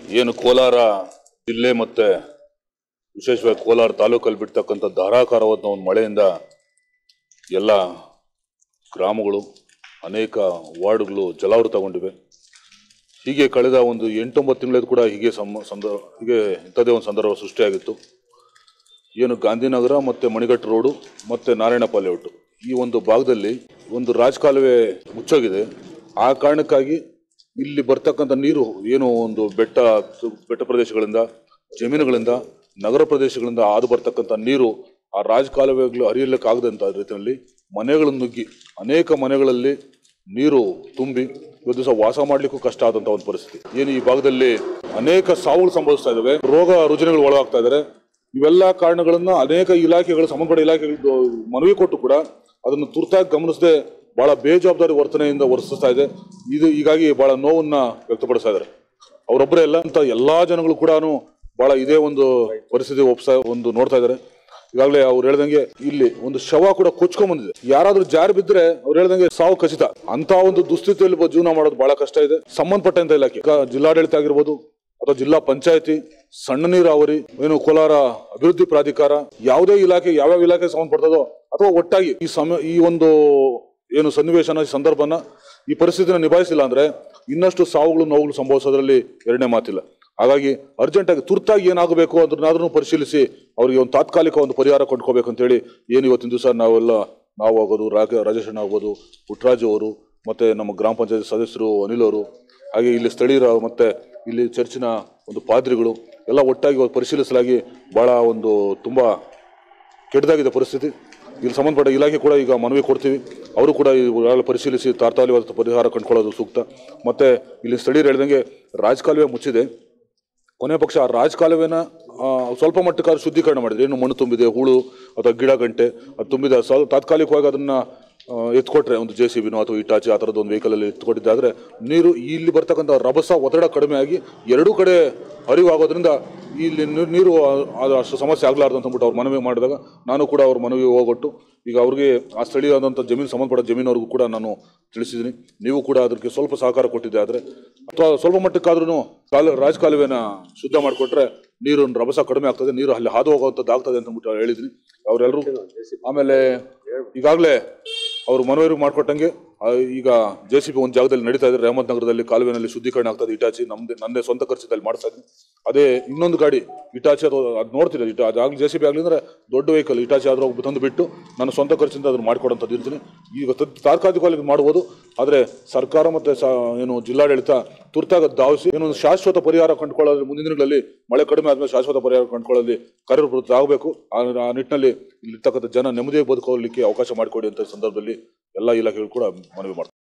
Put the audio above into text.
ಏನು ಕೋಲಾರ ಜಿಲ್ಲೆ ಮತ್ತೆ ವಿಶೇಷವಾಗಿ ಕೋಲಾರ ತಾಲೂಕಲ್ಲಿ ಬಿಡ್ತಕ್ಕಂಥ ಧಾರಾಕಾರವಾದ ಒಂದು ಮಳೆಯಿಂದ ಎಲ್ಲ ಗ್ರಾಮಗಳು ಅನೇಕ ವಾರ್ಡ್ಗಳು ಜಲಾವೃತಗೊಂಡಿವೆ ಹೀಗೆ ಕಳೆದ ಒಂದು ಎಂಟೊಂಬತ್ತು ತಿಂಗಳದ್ದು ಕೂಡ ಹೀಗೆ ಸಮ ಸಂದ ಹೀಗೆ ಇಂಥದ್ದೇ ಒಂದು ಸಂದರ್ಭ ಸೃಷ್ಟಿಯಾಗಿತ್ತು ಏನು ಗಾಂಧಿನಗರ ಮತ್ತು ಮಣಿಘಟ್ ರೋಡು ಮತ್ತು ನಾರಾಯಣಪ ಲೇಔಟ್ ಈ ಒಂದು ಭಾಗದಲ್ಲಿ ಒಂದು ರಾಜಕಾಲುವೆ ಮುಚ್ಚೋಗಿದೆ ಆ ಕಾರಣಕ್ಕಾಗಿ ಇಲ್ಲಿ ಬರ್ತಕ್ಕಂಥ ನೀರು ಏನು ಒಂದು ಬೆಟ್ಟ ಬೆಟ್ಟ ಪ್ರದೇಶಗಳಿಂದ ಜಮೀನುಗಳಿಂದ ನಗರ ಪ್ರದೇಶಗಳಿಂದ ಹಾದು ಬರ್ತಕ್ಕಂಥ ನೀರು ಆ ರಾಜಕಾಲುವೆಗಳು ಹರಿಯಲಿಕ್ಕಾಗದಂಥ ರೀತಿಯಲ್ಲಿ ಮನೆಗಳನ್ನು ನುಗ್ಗಿ ಅನೇಕ ಮನೆಗಳಲ್ಲಿ ನೀರು ತುಂಬಿ ಇವತ್ತು ದಿವಸ ವಾಸ ಮಾಡ್ಲಿಕ್ಕೂ ಕಷ್ಟ ಆದಂತ ಒಂದು ಪರಿಸ್ಥಿತಿ ಏನು ಈ ಭಾಗದಲ್ಲಿ ಅನೇಕ ಸಾವುಗಳು ಸಂಭವಿಸ್ತಾ ಇದಾವೆ ರೋಗ ರುಜಿನಗಳು ಒಳಗಾಗ್ತಾ ಇದಾರೆ ಇವೆಲ್ಲ ಕಾರಣಗಳನ್ನ ಅನೇಕ ಇಲಾಖೆಗಳು ಸಂಬಂಧಪಟ್ಟ ಇಲಾಖೆಗಳು ಮನವಿ ಕೊಟ್ಟು ಕೂಡ ಅದನ್ನು ತುರ್ತಾಗಿ ಗಮನಿಸದೆ ಬಹಳ ಬೇಜವಾಬ್ದಾರಿ ವರ್ತನೆಯಿಂದ ವರ್ತಿಸ್ತಾ ಇದೆ ಇದು ಹೀಗಾಗಿ ಬಹಳ ನೋವನ್ನ ವ್ಯಕ್ತಪಡಿಸ್ತಾ ಇದ್ದಾರೆ ಅವರೊಬ್ಬರೇ ಎಲ್ಲ ಅಂತ ಎಲ್ಲಾ ಜನಗಳು ಕೂಡ ಬಹಳ ಇದೇ ಒಂದು ಪರಿಸ್ಥಿತಿ ಒಪ್ಸ ಒಂದು ನೋಡ್ತಾ ಇದ್ದಾರೆ ಈಗಾಗಲೇ ಅವ್ರು ಹೇಳ್ದಂಗೆ ಇಲ್ಲಿ ಒಂದು ಶವ ಕೂಡ ಕೊಚ್ಕೊಂಡ್ ಬಂದಿದೆ ಯಾರಾದ್ರೂ ಜಾರಿ ಬಿದ್ರೆ ಅವ್ರು ಹೇಳ್ದಂಗೆ ಸಾವು ಖಚಿತ ಅಂತ ಒಂದು ದುಸ್ಥಿತಿಯಲ್ಲಿ ಬ- ಜೀವನ ಮಾಡೋದು ಬಹಳ ಕಷ್ಟ ಇದೆ ಸಂಬಂಧಪಟ್ಟಂತ ಇಲಾಖೆ ಈಗ ಜಿಲ್ಲಾಡಳಿತ ಆಗಿರ್ಬೋದು ಅಥವಾ ಜಿಲ್ಲಾ ಪಂಚಾಯತಿ ಸಣ್ಣ ನೀರಾವರಿ ಏನು ಕೋಲಾರ ಅಭಿವೃದ್ಧಿ ಪ್ರಾಧಿಕಾರ ಯಾವುದೇ ಇಲಾಖೆ ಯಾವ್ಯಾವ ಇಲಾಖೆ ಸಂಬಂಧಪಡ್ತದೋ ಅಥವಾ ಒಟ್ಟಾಗಿ ಈ ಸಮ ಈ ಒಂದು ಏನು ಸನ್ನಿವೇಶನ ಈ ಸಂದರ್ಭನ ಈ ಪರಿಸ್ಥಿತಿನ ನಿಭಾಯಿಸಿಲ್ಲ ಅಂದ್ರೆ ಇನ್ನಷ್ಟು ಸಾವುಗಳು ನೋವುಗಳು ಸಂಭವಿಸೋದ್ರಲ್ಲಿ ಎರಡನೇ ಮಾತಿಲ್ಲ ಹಾಗಾಗಿ ಅರ್ಜೆಂಟ್ ಆಗಿ ತುರ್ತಾಗಿ ಏನಾಗಬೇಕು ಅದನ್ನಾದ್ರೂ ಪರಿಶೀಲಿಸಿ ಅವರಿಗೆ ಒಂದು ತಾತ್ಕಾಲಿಕ ಒಂದು ಪರಿಹಾರ ಕೊಂಡ್ಕೋಬೇಕು ಅಂತೇಳಿ ಏನು ಇವತ್ತಿನ ದಿವಸ ನಾವೆಲ್ಲ ನಾವು ಆಗೋದು ರಾಗ ರಾಜೇಶ್ ಅಣ್ಣ ಆಗ್ಬೋದು ಪುಟ್ಟರಾಜು ಅವರು ಮತ್ತೆ ನಮ್ಮ ಗ್ರಾಮ ಪಂಚಾಯತ್ ಸದಸ್ಯರು ಅನಿಲ್ ಅವರು ಹಾಗೆ ಇಲ್ಲಿ ಸ್ಥಳೀಯರ ಮತ್ತೆ ಇಲ್ಲಿ ಚರ್ಚಿನ ಒಂದು ಪಾದ್ರಿಗಳು ಎಲ್ಲ ಒಟ್ಟಾಗಿ ಇವತ್ತು ಪರಿಶೀಲಿಸಲಾಗಿ ಬಹಳ ಒಂದು ತುಂಬಾ ಕೆಟ್ಟದಾಗಿದೆ ಪರಿಸ್ಥಿತಿ ಇಲ್ಲಿ ಸಂಬಂಧಪಟ್ಟ ಇಲಾಖೆ ಕೂಡ ಈಗ ಮನವಿ ಕೊಡ್ತೀವಿ ಅವರು ಕೂಡ ಈಗಾಗಲೇ ಪರಿಶೀಲಿಸಿ ತಾತ್ಕಾಲಿಕವಾದ ಪರಿಹಾರ ಕಂಡುಕೊಳ್ಳೋದು ಸೂಕ್ತ ಮತ್ತೆ ಇಲ್ಲಿ ಸ್ಥಳೀಯರು ಹೇಳ್ದಂಗೆ ರಾಜಕಾಲುವೆ ಮುಚ್ಚಿದೆ ಕೊನೆ ಪಕ್ಷ ಆ ರಾಜಕಾಲುವೆನ ಆ, ಸ್ವಲ್ಪ ಮಟ್ಟಕ್ಕಾದ್ರೂ ಶುದ್ಧೀಕರಣ ಮಾಡಿದ್ರೆ ಏನು ಮಣ್ಣು ತುಂಬಿದೆ ಹೂಳು ಅಥವಾ ಗಿಡ ಗಂಟೆ ಅದು ತುಂಬಿದೆ ಸ್ವಲ್ಪ ತಾತ್ಕಾಲಿಕವಾಗಿ ಅದನ್ನ ಆ, ಎತ್ಕೊಟ್ರೆ ಒಂದು ಜೆ ಸಿ ಬಿನೋ ಅಥವಾ ಇಟಾಚಿ ಆ ಥರದ್ದು ಒಂದು ವೆಹಿಕಲ್ ಅಲ್ಲಿ ಎತ್ಕೊಟ್ಟಿದ್ದಾದ್ರೆ ನೀರು ಇಲ್ಲಿ ಬರ್ತಕ್ಕಂಥ ರಭಸ ಒತ್ತಡ ಕಡಿಮೆ ಆಗಿ ಎರಡೂ ಕಡೆ ಹರಿವಾಗೋದ್ರಿಂದ ಇಲ್ಲಿ ನೀರು- ನೀರು ಆ- ಅದು ಅಷ್ಟು ಸಮಸ್ಯೆ ಆಗ್ಲಾರ್ದು ಅಂತ ಅಂದ್ಬಿಟ್ಟು ಅವ್ರು ಮನವಿ ಮಾಡಿದಾಗ ನಾನು ಕೂಡ ಅವ್ರ ಮನವಿ ಹೋಗೊಟ್ಟು ಈಗ ಅವ್ರಿಗೆ ಆ ಸ್ಥಳೀಯವಾದಂಥ ಜಮೀನು ಸಂಬಂಧಪಟ್ಟ ಜಮೀನವ್ರಿಗೂ ಕೂಡ ನಾನು ತಿಳಿಸಿದ್ದೀನಿ ನೀವು ಕೂಡ ಅದಕ್ಕೆ ಸ್ವಲ್ಪ ಸಹಕಾರ ಕೊಟ್ಟಿದ್ದೆ ಆದರೆ ಅಥವಾ ಸ್ವಲ್ಪ ಮಟ್ಟಕ್ಕಾದ್ರೂ ಕಾಲು ರಾಜಕಾಲುವೆನ ಶುದ್ಧ ಮಾಡಿಕೊಟ್ರೆ ನೀರು ರಭಸ ಕಡಿಮೆ ಆಗ್ತದೆ ನೀರು ಅಲ್ಲಿ ಹಾದು ಹೋಗುವಂಥದ್ದು ಆಗ್ತದೆ ಅಂತ ಅಂದ್ಬಿಟ್ಟು ಹೇಳಿದ್ದೀನಿ ಅವರೆಲ್ಲರೂ ಆಮೇಲೆ ಈಗಾಗಲೇ ಅವರು ಮನವಿ ಮಾಡಿಕೊಟ್ಟಂಗೆ ಆ, ಈಗ ಜೆ ಸಿ ಬಿ ಒಂದು ಜಾಗದಲ್ಲಿ ನಡೀತಾ ಇದೆ ರೆಹಮತ್ ನಗರದಲ್ಲಿ ಕಾಲುವೆನಲ್ಲಿ ಶುದ್ಧೀಕರಣ ಆಗ್ತದೆ ಇಟಾಚಿ ನಮ್ದೇ ನನ್ನೇ ಸ್ವಂತ ಖರ್ಚಿದಲ್ಲಿ ಮಾಡ್ತಾ ಇದ್ದೀನಿ ಅದೇ ಇನ್ನೊಂದು ಗಾಡಿ ಇಟಾಚಿ ಅಥವಾ ಅದು ನೋಡ್ತೀನಿ ಇಟ ಅದಾಗಲಿ ಜೆ ಸಿ ಬಿ ಆಗಲಿ ಅಂದ್ರೆ ದೊಡ್ಡ ವೆಹಿಕಲ್ ಇಟಾಚಿ ಆದ್ರೂ ಹೋಗಿ ತಂದು ಬಿಟ್ಟು ನಾನು ಸ್ವಂತ ಖರ್ಚಿಂದ ಅದನ್ನು ಮಾಡಿಕೊಡೋಂಥದ್ದು ಇರ್ತೀನಿ ಈಗ ತ- ತಾತ್ಕಾಲಿಕವಾಗಿ ಮಾಡ್ಬೋದು ಆದರೆ ಸರ್ಕಾರ ಮತ್ತು ಸ ಏನು ಜಿಲ್ಲಾಡಳಿತ ತುರ್ತಾಗಿ ಅದ್ ಧಾವಿಸಿ ಏನೋ ಒಂದು ಶಾಶ್ವತ ಪರಿಹಾರ ಕಂಡುಕೊಳ್ಳೋದು ಮುಂದಿನ ದಿನಗಳಲ್ಲಿ ಮಳೆ ಕಡಿಮೆ ಆದ್ಮೇಲೆ ಶಾಶ್ವತ ಪರಿಹಾರ ಕಂಡುಕೊಳ್ಳೋಲ್ಲಿ ಕಾರ್ಯಪ್ರವೃತ್ತ ಆಗಬೇಕು ಆ ಆ ನಿಟ್ಟಿನಲ್ಲಿ ಇಲ್ಲಿರ್ತಕ್ಕಂಥ ಜನ ನೆಮ್ಮದಿಯಾಗಿ ಬದುಕೋಲಿಕ್ಕೆ ಅವಕಾಶ ಮಾಡಿಕೊಡಿ ಅಂತ ಸಂದರ್ಭದಲ್ಲಿ ಎಲ್ಲ ಇಲಾಖೆಗಳು ಕೂಡ ಮನವಿ ಮಾಡ್ತಾರೆ